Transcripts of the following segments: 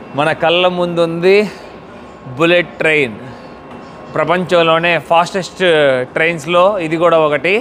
మన కళ్ళ ముందుంది బుల్లెట్ ట్రైన్ ప్రపంచంలోనే ఫాస్టెస్ట్ ట్రైన్స్లో ఇది కూడా ఒకటి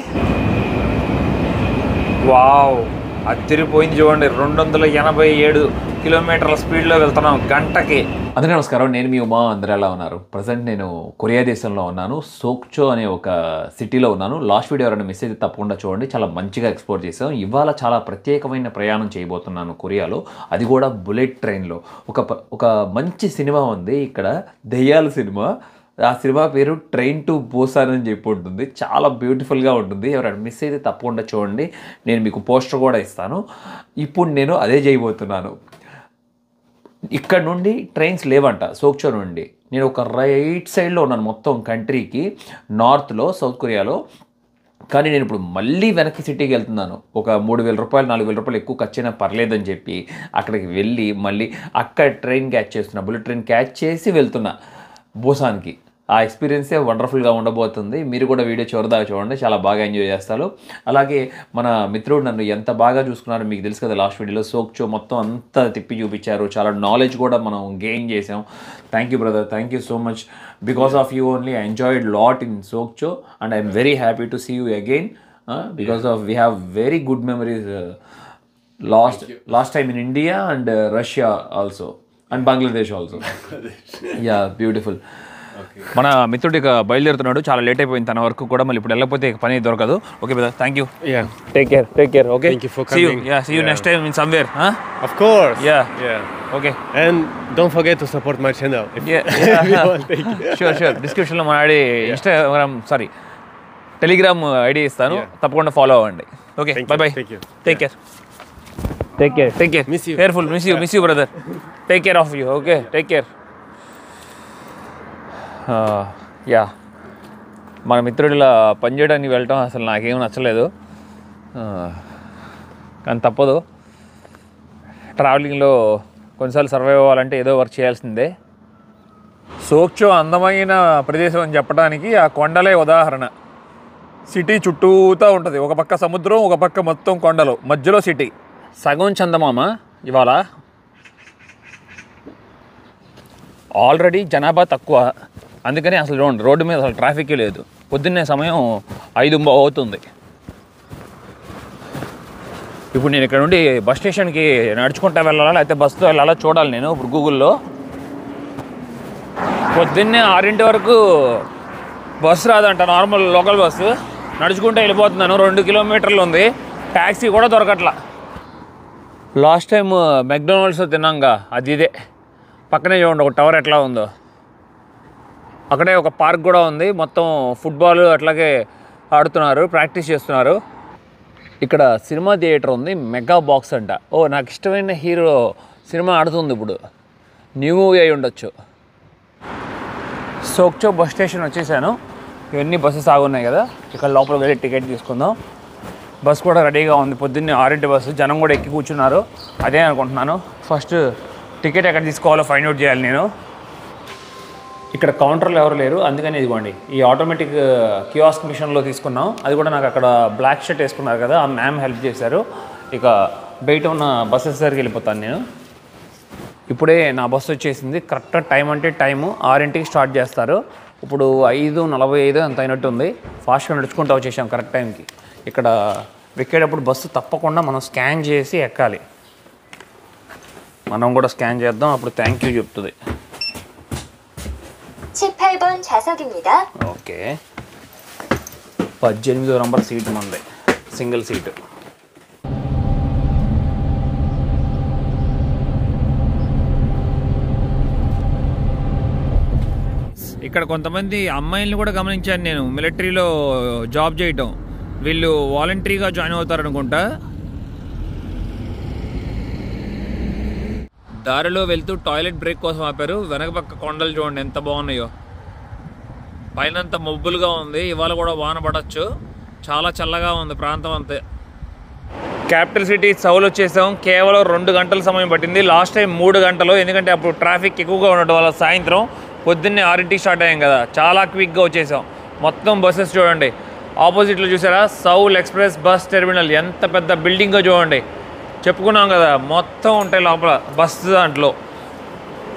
వావ్ అదిరిపోయింది చూడండి రెండు వందల ఎనభై ఏడు కిలోమీటర్ల స్పీడ్లో వెళ్తున్నాం గంటకి అందరికీ నమస్కారం నేను మీ ఉమా అందరూ ఎలా ఉన్నారు ప్రజెంట్ నేను కొరియా దేశంలో ఉన్నాను సోక్చో అనే ఒక సిటీలో ఉన్నాను లాస్ట్ వీడియో ఎవరైనా మిస్ అయితే తప్పకుండా చూడండి చాలా మంచిగా ఎక్స్ప్లోర్ చేసాం ఇవాళ చాలా ప్రత్యేకమైన ప్రయాణం చేయబోతున్నాను కొరియాలో అది కూడా బుల్లెట్ ట్రైన్లో ఒక ప- ఒక మంచి సినిమా ఉంది ఇక్కడ దెయ్యాల సినిమా ఆ సినిమా పేరు ట్రైన్ టు బోసాన్ అని చెప్పి ఉంటుంది చాలా బ్యూటిఫుల్గా ఉంటుంది ఎవరైనా మిస్ అయితే తప్పకుండా చూడండి నేను మీకు పోస్టర్ కూడా ఇస్తాను ఇప్పుడు నేను అదే చేయబోతున్నాను ఇక్కడ నుండి ట్రైన్స్ లేవంట సోక్చో నుండి నేను ఒక రైట్ సైడ్లో ఉన్నాను మొత్తం కంట్రీకి నార్త్లో సౌత్ కొరియాలో కానీ నేను ఇప్పుడు మళ్ళీ వెనక్కి సిటీకి వెళ్తున్నాను ఒక మూడు వేల రూపాయలు నాలుగు వేల రూపాయలు ఎక్కువ ఖర్చు అయినా పర్లేదని చెప్పి అక్కడికి వెళ్ళి మళ్ళీ అక్కడ ట్రైన్ క్యాచ్ చేస్తున్నా బుల్లెట్ ట్రైన్ క్యాచ్ చేసి వెళ్తున్నా బోసాన్కి ఆ ఎక్స్పీరియన్సే వండర్ఫుల్గా ఉండబోతుంది మీరు కూడా వీడియో చివరిదాకా చూడండి చాలా బాగా ఎంజాయ్ చేస్తారు అలాగే మన మిత్రుడు నన్ను ఎంత బాగా చూసుకున్నారో మీకు తెలుసు కదా లాస్ట్ వీడియోలో సోక్చో మొత్తం అంతా తిప్పి చూపించారు చాలా నాలెడ్జ్ కూడా మనం గెయిన్ చేసాం thank you brother thank you so much because of you only I enjoyed lot in Sokcho and I'm very happy to see you again because of we have very good memories last last time in India and Russia also and Bangladesh also yeah beautiful మన మిత్రుడు ఇక బయలుదేరుతున్నాడు చాలా late అయిపోయింది తన వరకు కూడా మళ్ళీ ఇప్పుడు వెళ్ళకపోతే ఇక పని దొరకదు okay brother thank you Yeah, take care take care okay Thank you for see you coming. Yeah see you next time in somewhere of course. Yeah. yeah. Okay And don't forget to support my channel. If, if you want, thank you. Sure sure డిస్క్రిప్షన్లో మన ID Instagram sorry Telegram ID ఇస్తాను Yeah. తప్పకుండా follow అవ్వండి okay Thank bye you, bye thank you. Take care take care take care Miss you. Careful miss you miss you brother take care of you okay take care yeah మన మిత్రుడిలా పనిచేయడానికి వెళ్ళటం అసలు నాకేం నచ్చలేదు Ah, కానీ తప్పదు ట్రావెలింగ్లో కొన్నిసార్లు సర్వైవ్ అవ్వాలంటే ఏదో వర్క్ చేయాల్సిందే సోక్చో అందమైన ప్రదేశం అని చెప్పడానికి ఆ కొండలే ఉదాహరణ సిటీ చుట్టూతా ఉంటుంది ఒక పక్క సముద్రం ఒక పక్క మొత్తం కొండలు మధ్యలో సిటీ సగం చందమామ ఇవాళ ఆల్రెడీ జనాభా తక్కువ అందుకని అసలు చూడండి రోడ్డు మీద అసలు ట్రాఫిక్ లేదు పొద్దున్నే సమయం ఐదు అవుతుంది ఇప్పుడు నేను ఇక్కడ నుండి బస్ స్టేషన్కి నడుచుకుంటా వెళ్ళాలా లేకపోతే బస్సుతో వెళ్ళాలా చూడాలి నేను ఇప్పుడు గూగుల్లో పొద్దున్నే ఆరింటి వరకు బస్సు రాదంట నార్మల్ లోకల్ బస్సు నడుచుకుంటూ వెళ్ళిపోతున్నాను రెండు కిలోమీటర్లు ఉంది ట్యాక్సీ కూడా దొరకట్లా లాస్ట్ టైం మెక్డొనాల్డ్స్ తిన్నాంగా అది ఇదే పక్కనే చూడండి ఒక టవర్ ఎట్లా ఉందో అక్కడే ఒక పార్క్ కూడా ఉంది మొత్తం ఫుట్బాల్ అట్లాగే ఆడుతున్నారు ప్రాక్టీస్ చేస్తున్నారు ఇక్కడ సినిమా థియేటర్ ఉంది మెగా బాక్స్ అంట ఓ నాకు ఇష్టమైన హీరో సినిమా ఆడుతుంది ఇప్పుడు న్యూ మూవీ అయి ఉండొచ్చు సోక్చో బస్ స్టేషన్ వచ్చేసాను ఇవన్నీ బస్సెస్ ఆగున్నాయి కదా ఇక్కడ లోపల వెళ్ళి టికెట్ తీసుకుందాం బస్ కూడా రెడీగా ఉంది పొద్దున్నే ఆరింటి బస్సు జనం కూడా ఎక్కి కూర్చున్నారు అదే అనుకుంటున్నాను ఫస్ట్ టికెట్ ఎక్కడ తీసుకోవాలో ఫైండ్ అవుట్ చేయాలి నేను ఇక్కడ కౌంటర్లో ఎవరు లేరు అందుకని ఇదిగోండి ఈ ఆటోమేటిక్ కియాస్క్ మిషన్లో తీసుకున్నాం అది కూడా నాకు అక్కడ బ్లాక్ షర్ట్ వేసుకున్నారు కదా ఆ మ్యామ్ హెల్ప్ చేశారు ఇక బయట ఉన్న బస్సెస్ దగ్గరికి వెళ్ళిపోతాను నేను ఇప్పుడే నా బస్సు వచ్చేసింది కరెక్ట్ టైం అంటే టైము ఆరింటికి స్టార్ట్ చేస్తారు ఇప్పుడు ఐదు నలభై ఐదు అంత అయినట్టు ఉంది ఫాస్ట్గా నడుచుకుంటూ వచ్చేసాం కరెక్ట్ టైంకి ఇక్కడ ఎక్కేటప్పుడు బస్సు తప్పకుండా మనం స్కాన్ చేసి ఎక్కాలి మనం కూడా స్కాన్ చేద్దాం అప్పుడు థ్యాంక్ యూ చెప్తుంది 18번 좌석입니다. ఓకే పద్దెనిమిదో నంబర్ సీటు మంది సింగిల్ సీటు ఇక్కడ కొంతమంది అమ్మాయిల్ని కూడా గమనించాను నేను మిలిటరీలో జాబ్ చేయటం వీళ్ళు వాలంటరీగా జాయిన్ అవుతారు అనుకుంటా దారిలో వెళ్తూ టాయిలెట్ బ్రేక్ కోసం ఆపారు వెనక పక్క కొండలు చూడండి ఎంత బాగున్నాయో పైనంత మబ్బులుగా ఉంది ఇవాళ కూడా వాన పడచ్చు చాలా చల్లగా ఉంది ప్రాంతం అంతే క్యాపిటల్ సిటీ సౌల్ వచ్చేసాం కేవలం రెండు గంటల సమయం పట్టింది లాస్ట్ టైం మూడు గంటలు ఎందుకంటే అప్పుడు ట్రాఫిక్ ఎక్కువగా ఉండడం వల్ల సాయంత్రం పొద్దున్నే ఆరింటికి స్టార్ట్ అయ్యాం కదా చాలా క్విక్గా వచ్చేసాం మొత్తం బస్సెస్ చూడండి ఆపోజిట్లో చూసారా సౌల్ ఎక్స్ప్రెస్ బస్ టెర్మినల్ ఎంత పెద్ద బిల్డింగో చూడండి చెప్పుకున్నాం కదా మొత్తం ఉంటాయి లోపల బస్సు దాంట్లో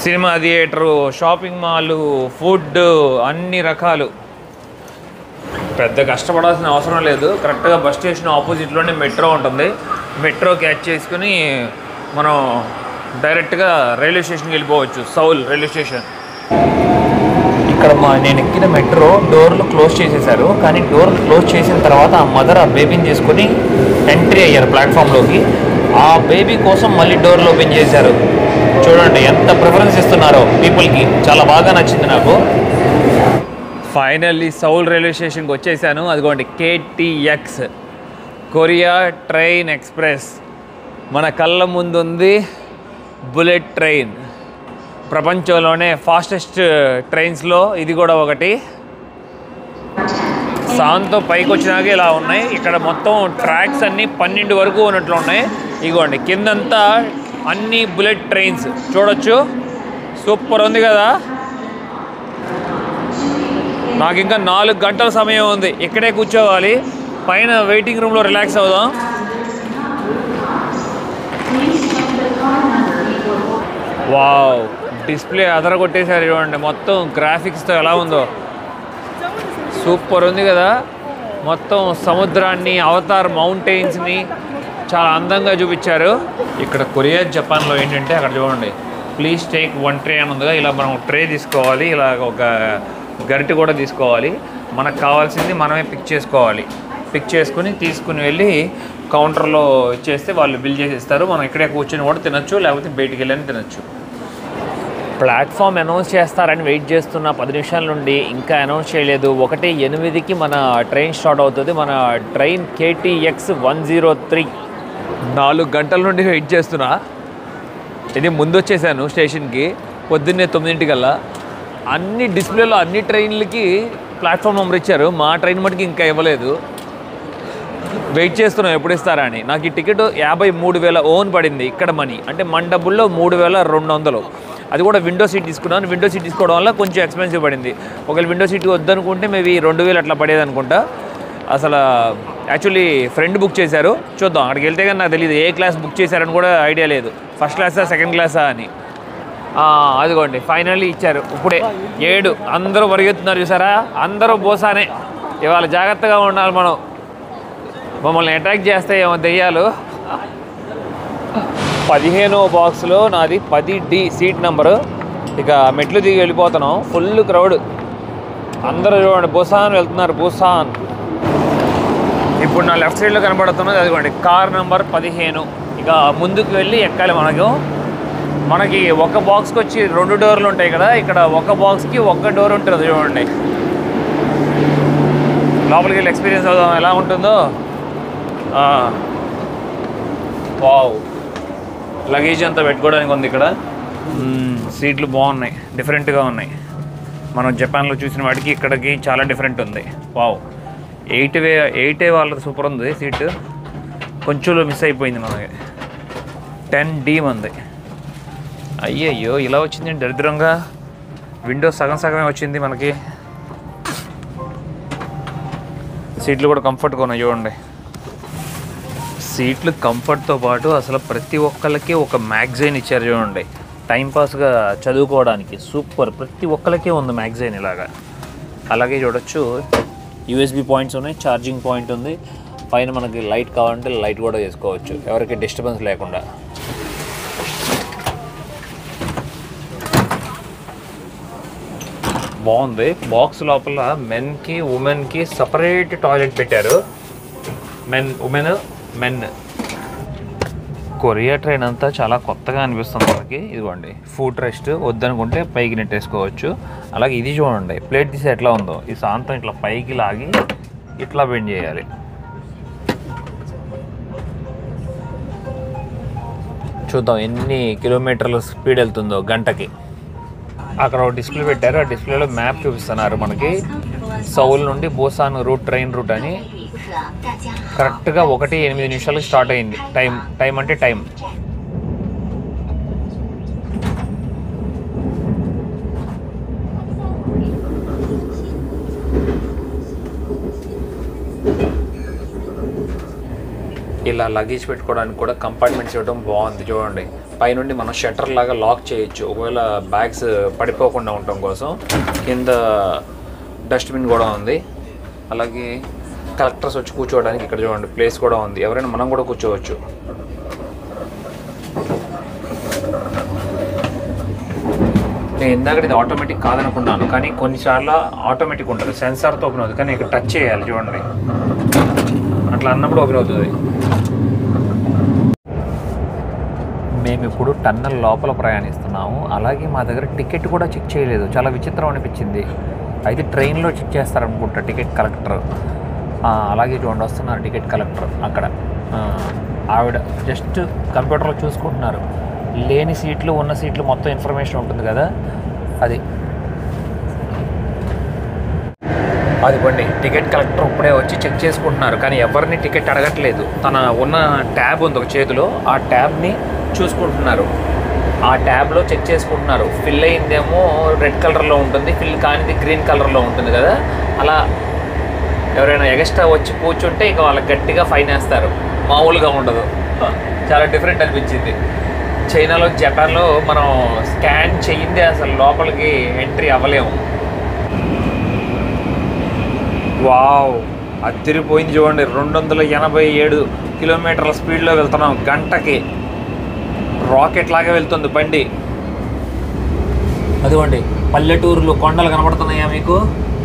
cinema theatre shopping mall food అన్ని రకాలు పెద్ద కష్టపడాల్సిన అవసరం లేదు కరెక్ట్గా బస్ స్టేషన్ ఆపోజిట్లోనే మెట్రో ఉంటుంది మెట్రో క్యాచ్ చేసుకుని మనం డైరెక్ట్గా రైల్వే స్టేషన్కి వెళ్ళిపోవచ్చు సౌల్ రైల్వే స్టేషన్ ఇక్కడ మా నేను ఎక్కిన మెట్రో డోర్లు క్లోజ్ చేసేసారు కానీ డోర్లు క్లోజ్ చేసిన తర్వాత ఆ మదర్ ఆ బేబీని తీసుకుని ఎంట్రీ అయ్యారు ప్లాట్ఫామ్లోకి ఆ బేబీ కోసం మళ్ళీ డోర్లు ఓపెన్ చేశారు చూడండి ఎంత ప్రిఫరెన్స్ ఇస్తున్నారో పీపుల్కి చాలా బాగా నచ్చింది నాకు ఫైనల్లీ సౌల్ రైల్వే స్టేషన్కి వచ్చేసాను అదిగోండి కేటీఎక్స్ కొరియా ట్రైన్ ఎక్స్ప్రెస్ మన కళ్ళ ముందు ఉంది బుల్లెట్ ట్రైన్ ప్రపంచంలోనే ఫాస్టెస్ట్ ట్రైన్స్లో ఇది కూడా ఒకటి సాంతో పైకి వచ్చినాక ఇలా ఉన్నాయి ఇక్కడ మొత్తం ట్రాక్స్ అన్నీ పన్నెండు వరకు ఉన్నట్లు ఉన్నాయి ఇగోండి కిందంతా అన్ని బుల్లెట్ ట్రైన్స్ చూడొచ్చు సూపర్ ఉంది కదా నాకు ఇంకా నాలుగు గంటల సమయం ఉంది ఇక్కడే కూర్చోవాలి పైన వెయిటింగ్ రూమ్లో రిలాక్స్ అవుదాం వావ్ డిస్ప్లే అదరగొట్టేశారు చూడండి మొత్తం గ్రాఫిక్స్తో ఎలా ఉందో సూపర్ ఉంది కదా మొత్తం సముద్రాన్ని అవతార్ మౌంటైన్స్ని చాలా అందంగా చూపించారు ఇక్కడ కొరియా జపాన్లో ఏంటంటే అక్కడ చూడండి ప్లీజ్ టేక్ వన్ ట్రే అని ఉందిగా ఇలా మనం ట్రే తీసుకోవాలి ఇలా ఒక గరిటె కూడా తీసుకోవాలి మనకు కావాల్సింది మనమే పిక్ చేసుకోవాలి పిక్ చేసుకుని తీసుకుని వెళ్ళి కౌంటర్లో ఇచ్చేస్తే వాళ్ళు బిల్ చేసి ఇస్తారు మనం ఇక్కడే కూర్చొని కూడా తినొచ్చు లేకపోతే బయటికి వెళ్ళని తినొచ్చు ప్లాట్ఫామ్ అనౌన్స్ చేస్తారని వెయిట్ చేస్తున్న పది నిమిషాల నుండి ఇంకా అనౌన్స్ చేయలేదు ఒకటి ఎనిమిదికి మన ట్రైన్ స్టార్ట్ అవుతుంది మన train KTX one zero three నాలుగు గంటల నుండి వెయిట్ చేస్తున్నా ఇది ముందు వచ్చేసాను స్టేషన్కి పొద్దున్నే తొమ్మిదింటికల్లా అన్ని డిస్ప్లేలో అన్ని ట్రైన్లకి ప్లాట్ఫామ్ నెంబర్ ఇచ్చారు మా ట్రైన్ మటుకు ఇంకా ఇవ్వలేదు వెయిట్ చేస్తున్నాం ఎప్పుడు ఇస్తారా అని నాకు ఈ టికెట్ యాభై మూడు వేల ఓన్ పడింది ఇక్కడ మనీ అంటే మన డబ్బుల్లో మూడు వేల రెండు వందలు అది కూడా విండో సీట్ తీసుకున్నాను విండో సీట్ తీసుకోవడం వల్ల కొంచెం ఎక్స్పెన్సివ్ పడింది ఒకవేళ విండో సీట్ వద్దనుకుంటే మేబీ రెండు వేలు అట్లా పడేది అనుకుంటా అసలు యాక్చువల్లీ ఫ్రెండ్ బుక్ చేశారు చూద్దాం అక్కడికి వెళ్తే కానీ నాకు తెలియదు ఏ క్లాస్ బుక్ చేశారని కూడా ఐడియా లేదు ఫస్ట్ క్లాసా సెకండ్ క్లాసా అని ఆ, అదిగోండి ఫైనల్లీ ఇచ్చారు ఇప్పుడే ఏడు అందరూ పరిగెత్తున్నారు చూసారా అందరూ బోసానే ఇవాళ జాగ్రత్తగా ఉండాలి మనం మమ్మల్ని అటాక్ చేస్తే ఏమో దెయ్యాలు పదిహేనో బాక్స్లో నాది పది డి సీట్ నెంబరు ఇక మెట్లు దిగి వెళ్ళిపోతున్నాం ఫుల్ క్రౌడ్ అందరూ చూడండి బుసాన్ వెళ్తున్నారు బుసాన్ ఇప్పుడు నా లెఫ్ట్ సైడ్లో కనబడుతున్నది అదిగోండి కార్ నెంబర్ పదిహేను ఇక ముందుకు వెళ్ళి ఎక్కాలి మనకు మనకి ఒక బాక్స్కి వచ్చి రెండు డోర్లు ఉంటాయి కదా ఇక్కడ ఒక బాక్స్కి ఒక్క డోర్ ఉంటుంది చూడండి లోపలికి వెళ్ళి ఎక్స్పీరియన్స్ అవుదాం ఎలా ఉంటుందో ఆ. వావ్ లగేజ్ అంతా పెట్టుకోవడానికి ఉంది ఇక్కడ మ్మ్, సీట్లు బాగున్నాయి డిఫరెంట్గా ఉన్నాయి మనం జపాన్లో చూసిన వాటికి ఇక్కడికి చాలా డిఫరెంట్ ఉంది వావ్ ఎయిట్ వే ఎయిట్ ఏ వాళ్ళది సూపర్ ఉంది సీటు కొంచెంలో మిస్ అయిపోయింది మనకి టెన్ డి మంది అయ్యయ్యో ఇలా వచ్చింది దరిద్రంగా విండో సగం సగమే వచ్చింది మనకి సీట్లు కూడా కంఫర్ట్గా ఉన్నాయి చూడండి సీట్లు కంఫర్ట్తో పాటు అసలు ప్రతి ఒక్కళ్ళకి ఒక మ్యాగజైన్ ఇచ్చారు చూడండి టైంపాస్గా చదువుకోవడానికి సూపర్ ప్రతి ఒక్కళ్ళకి ఉంది మ్యాగజైన్ ఇలాగా అలాగే చూడొచ్చు యూఎస్బి పాయింట్స్ ఉన్నాయి ఛార్జింగ్ పాయింట్ ఉంది పైన మనకి లైట్ కావాలంటే లైట్ కూడా చేసుకోవచ్చు ఎవరికి డిస్టర్బెన్స్ లేకుండా బాగుంది బాక్స్ లోపల మెన్కి ఉమెన్కి సపరేట్ టాయిలెట్ పెట్టారు men women men Korea train అంతా చాలా కొత్తగా అనిపిస్తుంది మనకి ఇదిగోండి ఫుడ్ రెస్ట్ వద్దనుకుంటే పైకి నెట్టేసుకోవచ్చు అలాగే ఇది చూడండి ప్లేట్ తీసి ఎట్లా ఉందో ఈ సాంతం ఇట్లా పైకి లాగి ఇట్లా బెండ్ చేయాలి చూద్దాం ఎన్ని కిలోమీటర్ల స్పీడ్ వెళ్తుందో గంటకి అక్కడ ఒక డిస్ప్లే పెట్టారు ఆ డిస్ప్లేలో మ్యాప్ చూపిస్తున్నారు మనకి సౌల్ నుండి బోసాన్ రూట్ ట్రైన్ రూట్ అని కరెక్ట్గా ఒకటి ఎనిమిది నిమిషాలకు స్టార్ట్ అయింది టైం టైం అంటే టైం ఇలా లగేజ్ పెట్టుకోవడానికి కూడా కంపార్ట్మెంట్స్ ఇవ్వడం బాగుంది చూడండి పైనుండి మనం షట్టర్ లాగా లాక్ చేయొచ్చు ఒకవేళ బ్యాగ్స్ పడిపోకుండా ఉండటం కోసం కింద డస్ట్బిన్ కూడా ఉంది అలాగే కలెక్టర్స్ వచ్చి కూర్చోవడానికి ఇక్కడ చూడండి ప్లేస్ కూడా ఉంది ఎవరైనా మనం కూడా కూర్చోవచ్చు నేను ఇందాక ఇది ఆటోమేటిక్ కాదనుకున్నాను కానీ కొన్నిసార్లు ఆటోమేటిక్ ఉంటుంది సెన్సార్తో ఓపెన్ అవుతుంది కానీ ఇక్కడ టచ్ చేయాలి చూడండి అట్లా అన్నప్పుడు ఓపెన్ అవుతుంది మేము ఇప్పుడు టన్నల్ లోపల ప్రయాణిస్తున్నాము అలాగే మా దగ్గర టికెట్ కూడా చెక్ చేయలేదు చాలా విచిత్రం అనిపించింది అయితే ట్రైన్లో చెక్ చేస్తారనుకుంటా టికెట్ కలెక్టర్ అలాగే చూడండి వస్తున్నారు టికెట్ కలెక్టర్ అక్కడ ఆ, ఆవిడ జస్ట్ కంప్యూటర్లో చూసుకుంటున్నారు లేని సీట్లు ఉన్న సీట్లు మొత్తం ఇన్ఫర్మేషన్ ఉంటుంది కదా అది అదిగోండి టికెట్ కలెక్టర్ ఇప్పుడే వచ్చి చెక్ చేసుకుంటున్నారు కానీ ఎవరిని టికెట్ అడగట్లేదు తన ఉన్న ట్యాబ్ ఉంది ఒక చేతిలో ఆ ట్యాబ్ని చూసుకుంటున్నారు ఆ ట్యాబ్లో చెక్ చేసుకుంటున్నారు ఫిల్ అయిందేమో రెడ్ కలర్లో ఉంటుంది ఫిల్ కానిది గ్రీన్ కలర్లో ఉంటుంది కదా అలా ఎవరైనా ఎగస్ట్రా వచ్చి కూర్చుంటే ఇక వాళ్ళకి గట్టిగా ఫైన్ వేస్తారు మామూలుగా ఉండదు చాలా డిఫరెంట్ అనిపించింది చైనాలో జపాన్లో మనం స్కాన్ చేయిందే అసలు లోపలికి ఎంట్రీ అవ్వలేము వావ్ అదిరిపోయింది చూడండి రెండు వందల ఎనభై ఏడు కిలోమీటర్ల స్పీడ్లో వెళ్తున్నాం గంటకి రాకెట్ లాగా వెళ్తుంది బండి అదిగోండి పల్లెటూరులో కొండలు కనబడుతున్నాయా మీకు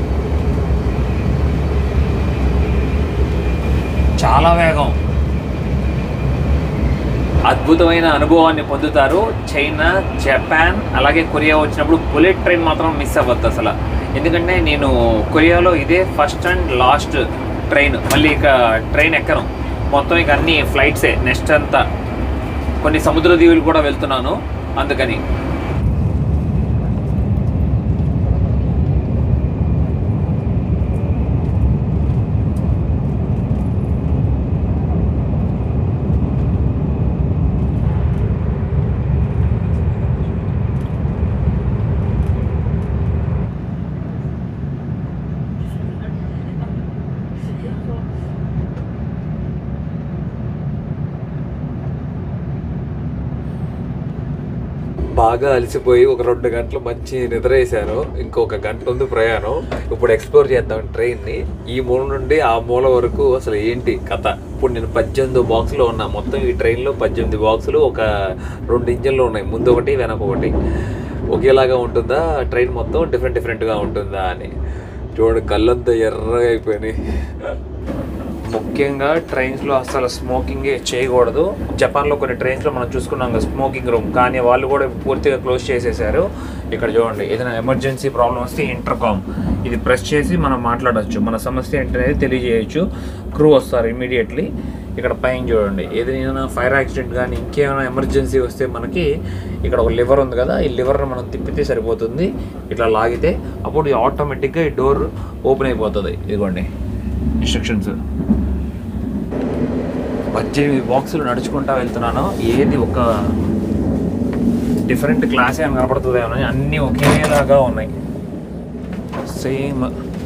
చాలా వేగం అద్భుతమైన అనుభవాన్ని పొందుతారు చైనా జపాన్ అలాగే కొరియా వచ్చినప్పుడు బుల్లెట్ ట్రైన్ మాత్రం మిస్ అవ్వద్దు అసలు ఎందుకంటే నేను కొరియాలో ఇదే ఫస్ట్ అండ్ లాస్ట్ ట్రైన్ మళ్ళీ ఇక ట్రైన్ ఎక్కను మొత్తం ఇక అన్ని ఫ్లైట్సే నెక్స్ట్ అంతా కొన్ని సముద్ర దీవులు కూడా వెళ్తున్నాను అందుకని బాగా అలసిపోయి ఒక రెండు గంటలు మంచి నిద్ర వేశాను ఇంకొక గంట ఉంది ప్రయాణం ఇప్పుడు ఎక్స్ప్లోర్ చేద్దాం ట్రైన్ని ఈ మూల నుండి ఆ మూల వరకు అసలు ఏంటి కథ ఇప్పుడు నేను పద్దెనిమిది బాక్సులు ఉన్నా మొత్తం ఈ ట్రైన్లో పద్దెనిమిది బాక్సులు ఒక రెండు ఇంజన్లు ఉన్నాయి ముందు ఒకటి వెనక ఒకటి ఒకేలాగా ఉంటుందా ట్రైన్ మొత్తం డిఫరెంట్ డిఫరెంట్గా ఉంటుందా అని చూడండి కళ్ళంతా ఎర్రగా అయిపోయినాయి ముఖ్యంగా ట్రైన్స్లో అసలు స్మోకింగే చేయకూడదు జపాన్లో కొన్ని ట్రైన్స్లో మనం చూసుకున్నాం కదా స్మోకింగ్ రూమ్ కానీ వాళ్ళు కూడా పూర్తిగా క్లోజ్ చేసేసారు ఇక్కడ చూడండి ఏదైనా ఎమర్జెన్సీ ప్రాబ్లం వస్తే ఇంటర్కామ్ ఇది ప్రెస్ చేసి మనం మాట్లాడవచ్చు మన సమస్య ఏంటనేది తెలియజేయచ్చు క్రూ వస్తారు ఇమీడియట్లీ ఇక్కడ పైన చూడండి ఏదైనా ఫైర్ యాక్సిడెంట్ కానీ ఇంకేమైనా ఎమర్జెన్సీ వస్తే మనకి ఇక్కడ ఒక లివర్ ఉంది కదా ఈ లివర్ని మనం తిప్పితే సరిపోతుంది ఇట్లా లాగితే అప్పుడు ఆటోమేటిక్గా ఈ డోర్ ఓపెన్ అయిపోతుంది ఇదిగోండి ఇన్స్ట్రక్షన్స్ పద్దెనిమిది బాక్సులు నడుచుకుంటా వెళ్తున్నాను ఏది ఒక డిఫరెంట్ క్లాస్ ఏమైనా కనపడుతుంది అని అన్నీ ఒకేలాగా ఉన్నాయి సేమ్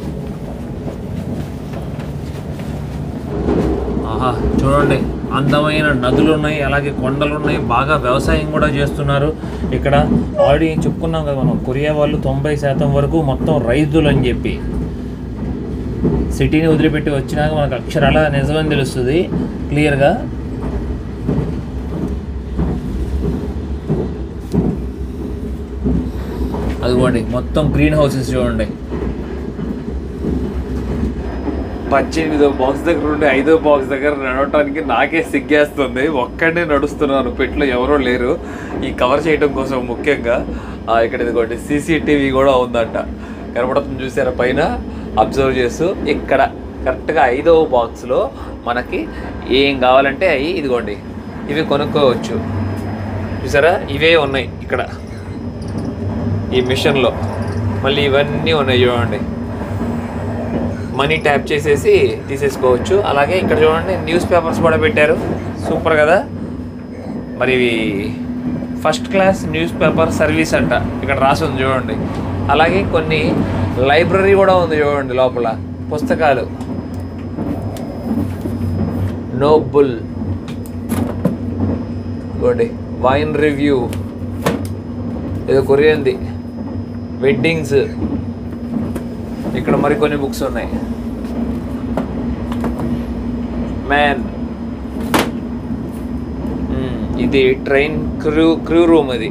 ఆహా చూడండి అందమైన నదులు ఉన్నాయి అలాగే కొండలు ఉన్నాయి బాగా వ్యవసాయం కూడా చేస్తున్నారు ఇక్కడ ఆల్రెడీ చెప్పుకున్నాం కదా మనం కొరియా వాళ్ళు తొంభై శాతం వరకు మొత్తం రైతులు అని చెప్పి సిటీని వదిలిపెట్టి వచ్చినాక మనకు అక్షరాల నిజమని తెలుస్తుంది క్లియర్గా అదిగోండి మొత్తం గ్రీన్ హౌసెస్ చూడండి పద్దెనిమిదో బాక్స్ దగ్గర ఉండి ఐదో బాక్స్ దగ్గర నడవటానికి నాకే సిగ్గేస్తుంది ఒక్కడే నడుస్తున్నాను పెట్లో ఎవరో లేరు ఈ కవర్ చేయడం కోసం ముఖ్యంగా ఆ, ఇక్కడ ఇదిగోండి సీసీటీవీ కూడా ఉందంట కనపడుతుంది చూసారా పైన అబ్జర్వ్ చేస్తూ ఇక్కడ కరెక్ట్గా ఐదవ బాక్స్లో మనకి ఏం కావాలంటే అవి ఇదిగోండి ఇవి కొనుక్కోవచ్చు చూసారా ఇవే ఉన్నాయి ఇక్కడ ఈ మిషన్లో మళ్ళీ ఇవన్నీ ఉన్నాయి చూడండి మనీ ట్యాప్ చేసేసి తీసేసుకోవచ్చు అలాగే ఇక్కడ చూడండి న్యూస్ పేపర్స్ కూడా పెట్టారు సూపర్ కదా మరి ఇవి first class newspaper service అంట ఇక్కడ రాసి ఉంది చూడండి అలాగే కొన్ని లైబ్రరీ కూడా ఉంది చూడండి లోపల పుస్తకాలు నోబుల్ ఇవ్వండి వైన్ రివ్యూ ఏదో కొరియన్ది వెడ్డింగ్స్ ఇక్కడ మరికొన్ని బుక్స్ ఉన్నాయి మ్యాన్ ఇది ట్రైన్ క్రూ క్రూ రూమ్ ఇది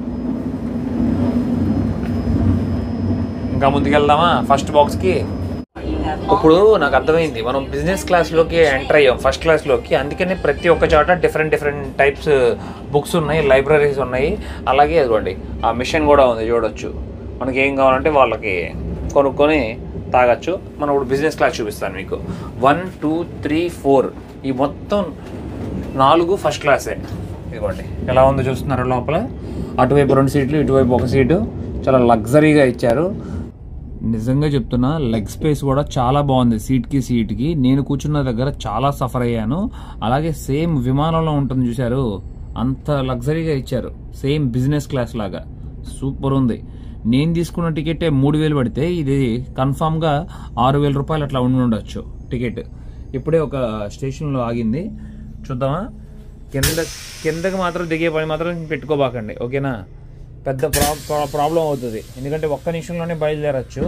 ఇంకా ముందుకెళ్దామా ఫస్ట్ బాక్స్కి ఇప్పుడు నాకు అర్థమైంది మనం బిజినెస్ క్లాస్లోకి ఎంటర్ అయ్యాం ఫస్ట్ క్లాస్లోకి అందుకనే ప్రతి ఒక్క చోట డిఫరెంట్ డిఫరెంట్ టైప్స్ బుక్స్ ఉన్నాయి లైబ్రరీస్ ఉన్నాయి అలాగే అదిగోండి ఆ మిషన్ కూడా ఉంది చూడొచ్చు మనకి ఏం కావాలంటే వాళ్ళకి కొనుక్కొని తాగొచ్చు మనం ఇప్పుడు బిజినెస్ క్లాస్ చూపిస్తాను మీకు వన్ టూ త్రీ ఫోర్ ఈ మొత్తం నాలుగు ఫస్ట్ క్లాసే ఇదిగోండి ఎలా ఉందో చూస్తున్నారు లోపల అటువైపు రెండు సీట్లు ఇటువైపు ఒక సీటు చాలా లగ్జరీగా ఇచ్చారు నిజంగా చెప్తున్నా లెగ్ స్పేస్ కూడా చాలా బాగుంది సీట్కి సీట్కి నేను కూర్చున్న దగ్గర చాలా సఫర్ అయ్యాను అలాగే సేమ్ విమానంలో ఉంటుంది చూశారు అంత లగ్జరీగా ఇచ్చారు సేమ్ బిజినెస్ క్లాస్ లాగా సూపర్ ఉంది నేను తీసుకున్న టికెటే మూడు వేలు పడితే ఇది కన్ఫామ్గా ఆరు వేల రూపాయలు అట్లా ఉండి ఉండొచ్చు టికెట్ ఇప్పుడే ఒక స్టేషన్లో ఆగింది చూద్దామా కింద కిందకి మాత్రం దిగే పని మాత్రం పెట్టుకోబాకండి ఓకేనా పెద్ద ప్రా ప్రా- ప్రాబ్లం అవుతుంది ఎందుకంటే ఒక్క నిమిషంలోనే బయలుదేరచ్చు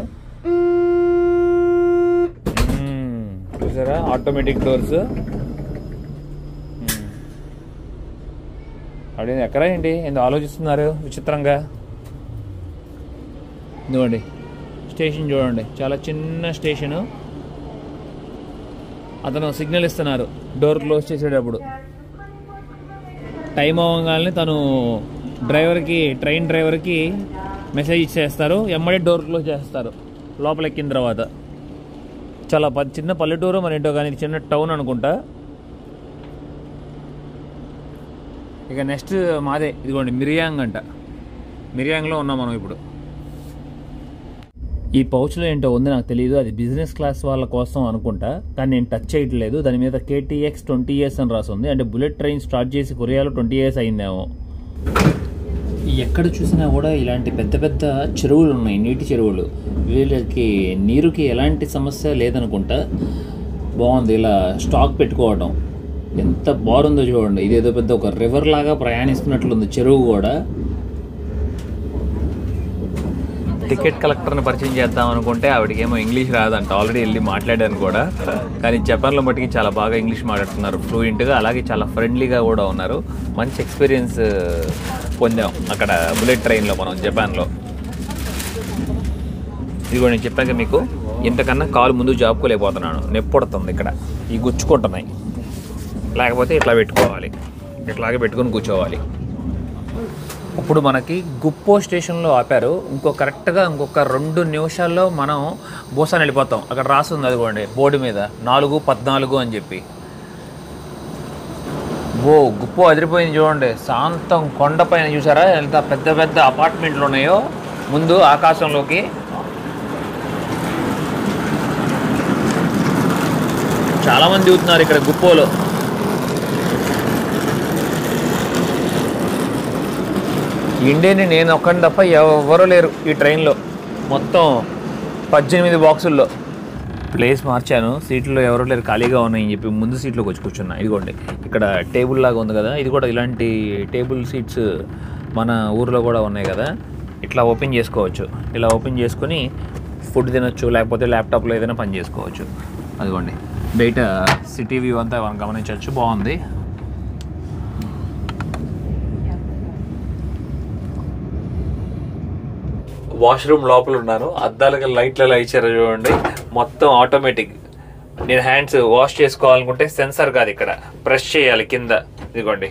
మ్మ్. చూసారా ఆటోమేటిక్ డోర్స్ అడిగింది ఎక్కడా ఏంటి ఎందుకు ఆలోచిస్తున్నారు విచిత్రంగా ఇదిగోండి స్టేషన్ చూడండి చాలా చిన్న స్టేషను అతను సిగ్నల్ ఇస్తున్నారు డోర్ క్లోజ్ చేసేటప్పుడు టైం అవ్వగానే తను డ్రైవర్కి ట్రైన్ డ్రైవర్కి మెసేజ్ ఇచ్చేస్తారు ఎమ్మడే డోర్ క్లోజ్ చేస్తారు లోపల ఎక్కిన తర్వాత చాలా ప- చిన్న పల్లెటూరు మరి ఏంటో కానీ ఇది చిన్న టౌన్ అనుకుంటా ఇక నెక్స్ట్ మాదే ఇదిగోండి మిరియాంగ్ అంట మిరియాంగ్లో ఉన్నాం మనం ఇప్పుడు ఈ పౌచ్లో ఏంటో ఉంది నాకు తెలియదు అది బిజినెస్ క్లాస్ వాళ్ళ కోసం అనుకుంటా కానీ నేను టచ్ చేయట్లేదు దాని మీద కేటీఎక్స్ ట్వంటీ ఇయర్స్ అని రాసి ఉంది అంటే బుల్లెట్ ట్రైన్ స్టార్ట్ చేసి కొరియాలో ట్వంటీ ఇయర్స్ అయిందేమో ఎక్కడ చూసినా కూడా ఇలాంటి పెద్ద పెద్ద చెరువులు ఉన్నాయి నీటి చెరువులు వీళ్ళకి నీరుకి ఎలాంటి సమస్య లేదనుకుంటా బాగుంది ఇలా స్టాక్ పెట్టుకోవడం ఎంత బాగుందో చూడండి ఇదేదో పెద్ద ఒక రివర్ లాగా ప్రయాణిస్తున్నట్లుంది చెరువు కూడా టికెట్ కలెక్టర్ని పరిచయం చేద్దాం అనుకుంటే ఆవిడకేమో ఇంగ్లీష్ రాదంట ఆల్రెడీ వెళ్ళి మాట్లాడాను కూడా కానీ జపాన్లో మట్టుకి చాలా బాగా ఇంగ్లీష్ మాట్లాడుతున్నారు ఫ్లూయెంట్గా అలాగే చాలా ఫ్రెండ్లీగా కూడా ఉన్నారు మంచి ఎక్స్పీరియన్స్ పొందాం అక్కడ బుల్లెట్ ట్రైన్లో మనం జపాన్లో ఇదిగో నేను చెప్పాక మీకు ఇంతకన్నా కాలు ముందు జాపుకోలేకపోతున్నాను నొప్పి పడుతుంది ఇక్కడ ఈ గుచ్చుకుంటున్నాయి లేకపోతే ఇట్లా పెట్టుకోవాలి ఇట్లాగే పెట్టుకొని కూర్చోవాలి ఇప్పుడు మనకి గుప్పో స్టేషన్లో ఆపారు ఇంకో కరెక్ట్గా ఇంకొక రెండు నిమిషాల్లో మనం బోసాన్ వెళ్ళిపోతాం అక్కడ రాస్తుంది అదిగోండి బోర్డు మీద నాలుగు పద్నాలుగు అని చెప్పి ఓ గుప్పో అదిరిపోయింది చూడండి శాంతం కొండపైన చూసారా ఎంత పెద్ద పెద్ద అపార్ట్మెంట్లు ఉన్నాయో ముందు ఆకాశంలోకి చాలామంది దిగుతున్నారు ఇక్కడ గుప్పోలో ఇండియన్ నేను ఒక్కడిని తప్ప ఎవరూ లేరు ఈ ట్రైన్లో మొత్తం పద్దెనిమిది బాక్సుల్లో ప్లేస్ మార్చాను సీట్లో ఎవరూ లేరు ఖాళీగా ఉన్నాయని చెప్పి ముందు సీట్లోకి వచ్చి కూర్చున్నా ఇదిగోండి ఇక్కడ టేబుల్ లాగా ఉంది కదా ఇది కూడా ఇలాంటి టేబుల్ సీట్స్ మన ఊర్లో కూడా ఉన్నాయి కదా ఇట్లా ఓపెన్ చేసుకోవచ్చు ఇలా ఓపెన్ చేసుకొని ఫుడ్ తినొచ్చు లేకపోతే ల్యాప్టాప్లో ఏదైనా పని చేసుకోవచ్చు అదిగోండి బయట సిటీ వ్యూ అంతా మనం గమనించవచ్చు బాగుంది వాష్రూమ్ లోపల ఉన్నాను అద్దాలకి లైట్లు ఎలా ఇచ్చారో చూడండి మొత్తం ఆటోమేటిక్ నేను హ్యాండ్స్ వాష్ చేసుకోవాలనుకుంటే సెన్సార్ కాదు ఇక్కడ ప్రెస్ చేయాలి కింద ఇదిగోండి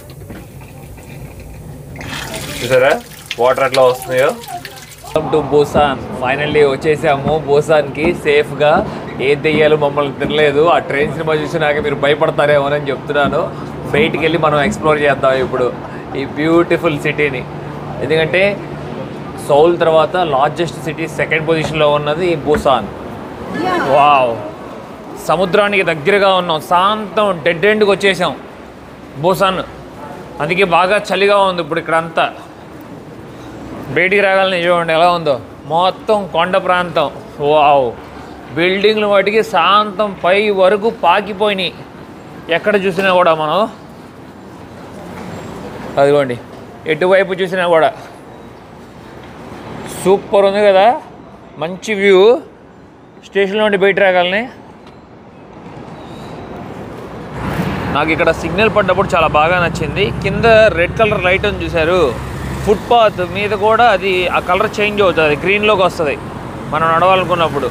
చూసారా వాటర్ ఎట్లా వస్తున్నాయో వెల్కమ్ టు బోసాన్ ఫైనల్లీ వచ్చేసాము బోసాన్కి సేఫ్గా ఏ దెయ్యాలు మమ్మల్ని తినలేదు ఆ ట్రైన్ సినిమా చూసినాక మీరు భయపడతారేమో అని చెప్తున్నాను బయటికి వెళ్ళి మనం ఎక్స్ప్లోర్ చేద్దాం ఇప్పుడు ఈ బ్యూటిఫుల్ సిటీని ఎందుకంటే సౌల్ తర్వాత లార్జెస్ట్ సిటీ సెకండ్ పొజిషన్లో ఉన్నది బూసాన్ వావ్ సముద్రానికి దగ్గరగా ఉన్నాం శాంతం డెడ్ ఎండ్కి వచ్చేసాం బూసాన్ అందుకే బాగా చలిగా ఉంది ఇప్పుడు ఇక్కడ అంతా బయటికి రాగాలని చూడండి ఎలా ఉందో మొత్తం కొండ ప్రాంతం వావ్ బిల్డింగ్లు వాటికి శాంతం పై వరకు పాకిపోయినాయి ఎక్కడ చూసినా కూడా మనం అదిగోండి ఎటువైపు చూసినా కూడా సూపర్ ఉంది కదా మంచి వ్యూ స్టేషన్లో నుండి బయట రాగలని నాకు ఇక్కడ సిగ్నల్ పడ్డప్పుడు చాలా బాగా నచ్చింది కింద రెడ్ కలర్ లైట్ అని చూశారు ఫుట్పాత్ మీద కూడా అది ఆ కలర్ చేంజ్ అవుతుంది గ్రీన్లోకి వస్తుంది మనం నడవాలనుకున్నప్పుడు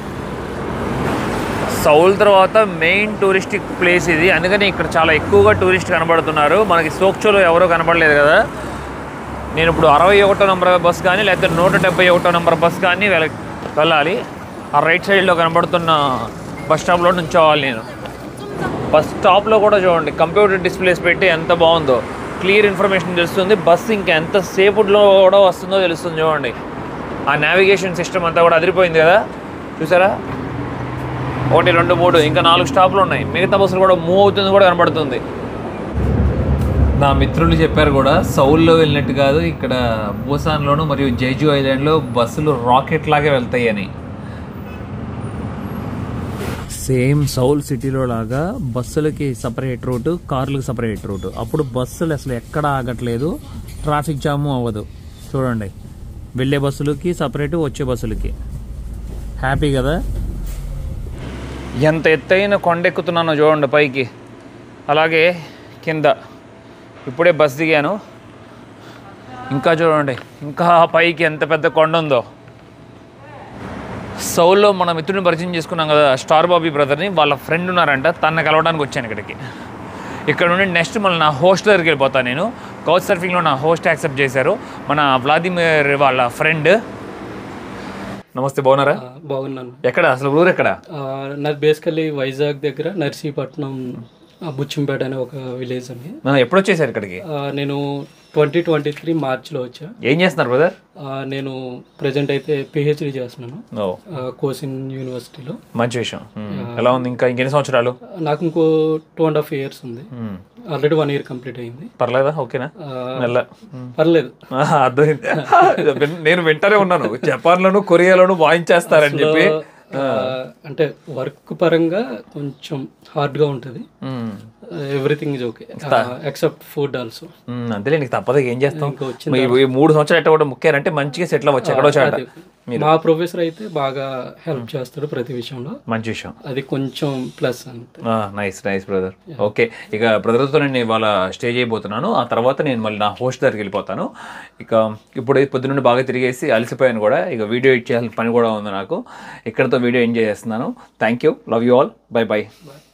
సౌల్ తర్వాత మెయిన్ టూరిస్టిక్ ప్లేస్ ఇది అందుకని ఇక్కడ చాలా ఎక్కువగా టూరిస్ట్ కనబడుతున్నారు మనకి సోక్చోలో ఎవరో కనబడలేదు కదా నేను ఇప్పుడు అరవై ఒకటో నెంబర్ బస్ కానీ లేకపోతే నూట డెబ్బై ఒకటో నెంబర్ బస్ కానీ వెళ్ళ వెళ్ళాలి ఆ రైట్ సైడ్లో కనబడుతున్న బస్ స్టాప్లో నుంచోవాలి నేను బస్ స్టాప్లో కూడా చూడండి కంప్యూటర్ డిస్ప్లేస్ పెట్టి ఎంత బాగుందో క్లియర్ ఇన్ఫర్మేషన్ తెలుస్తుంది బస్ ఇంకా ఎంత సేపులో కూడా వస్తుందో తెలుస్తుంది చూడండి ఆ నావిగేషన్ సిస్టమ్ అంతా కూడా అదిరిపోయింది కదా చూసారా ఒకటి రెండు మూడు ఇంకా నాలుగు స్టాపులు ఉన్నాయి మిగతా బస్సులు కూడా మూవ్ అవుతుంది కూడా కనబడుతుంది నా మిత్రులు చెప్పారు కూడా సౌల్లో వెళ్ళినట్టు కాదు ఇక్కడ బూసాన్లోను మరియు జైజు ఐలాండ్లో బస్సులు రాకెట్ లాగే వెళ్తాయి అని సేమ్ సౌల్ సిటీలో లాగా బస్సులకి సపరేట్ రూటు కార్లకు సపరేట్ రూటు అప్పుడు బస్సులు అసలు ఎక్కడ ఆగట్లేదు ట్రాఫిక్ జాము అవ్వదు చూడండి వెళ్ళే బస్సులకి సపరేట్ వచ్చే బస్సులకి హ్యాపీ కదా ఎంత ఎత్తైన కొండెక్కుతున్నానో చూడండి పైకి అలాగే కింద ఇప్పుడే బస్ దిగాను ఇంకా చూడండి ఇంకా పైకి ఎంత పెద్ద కొండ ఉందో సౌల్లో మన మిత్రుడిని పరిచయం చేసుకున్నాం కదా స్టార్ బాబీ బ్రదర్ని వాళ్ళ ఫ్రెండ్ ఉన్నారంట తన కలవడానికి వచ్చాను ఇక్కడికి ఇక్కడ నుండి నెక్స్ట్ మళ్ళీ నా హోస్ట్ దగ్గరికి వెళ్ళిపోతాను నేను కౌచ్ సర్ఫింగ్లో నా హోస్ట్ యాక్సెప్ట్ చేశారు మన వ్లాదిమిర్ వాళ్ళ ఫ్రెండ్ నమస్తే బాగున్నారా ఆ, బాగున్నాను ఎక్కడ అసలు ఊరు ఎక్కడ ఆ, నాది బేసికల్లీ వైజాగ్ దగ్గర నర్సీపట్నం ఆ, బుచ్చింపేట అనే ఒక విలేజ్ అని ఆ, ఎప్పుడు వచ్చేసారు ఇక్కడికి ఆ, నేను ట్వంటీ ట్వంటీ త్రీ మార్చ్లో వచ్చా ఏం చేస్తున్నారు బ్రదర్ ఆ, నేను ప్రజెంట్ అయితే పిహెచ్డి చేస్తున్నాను ఓ ఆ, కోసిన్ యూనివర్సిటీలో మంచి విషయం మ్మ్. ఎలా ఉంది ఇంకా ఇంకెన్ని సంవత్సరాలు నాకు ఇంకో టూ అండ్ హాఫ్ ఇయర్స్ ఉంది hmm. Already one year complete అయింది పర్లేదా ఓకేనా ఆ, మెల్ల పర్లేదు ఆహా, అర్థమైంది విన్- నేను వింటానే ఉన్నాను జపాన్లోను కొరియాలోను వాయించేస్తారని చెప్పి ఆ, అంటే వర్క్ పరంగా కొంచెం హార్డ్గా ఉంటుంది hmm. Everything is okay except food also hmm, అంతేలే నీకు తప్పదు ఏం చేస్తాం ఇంకా వచ్చిన ఈ- ఈ మూడు సంవత్సరాలు ఎట్ట కూడా ముఖ్యారంటే మంచిగా సెటిల్ అవ్వచ్చు ఎక్కడో చాట మా ప్రొఫెసర్ అయితే బాగా హెల్ప్ చేస్తాడు ప్రతి విషయంలో మంచి విషయం అది కొంచెం ప్లస్ అంతే నైస్ నైస్ బ్రదర్ ఓకే ఇక బ్రదర్తో నేను ఇవాళ స్టే చేయబోతున్నాను ఆ తర్వాత నేను మళ్ళీ నా హోస్ట్ దగ్గరికి వెళ్ళిపోతాను ఇక ఇప్పుడు పొద్దున్న నుండి బాగా తిరిగేసి అలసిపోయాను కూడా ఇక వీడియో ఎడిట్ చేయాల్సిన పని కూడా ఉంది నాకు ఇక్కడతో వీడియో ఎంజాయ్ చేస్తున్నాను thank you love you all bye by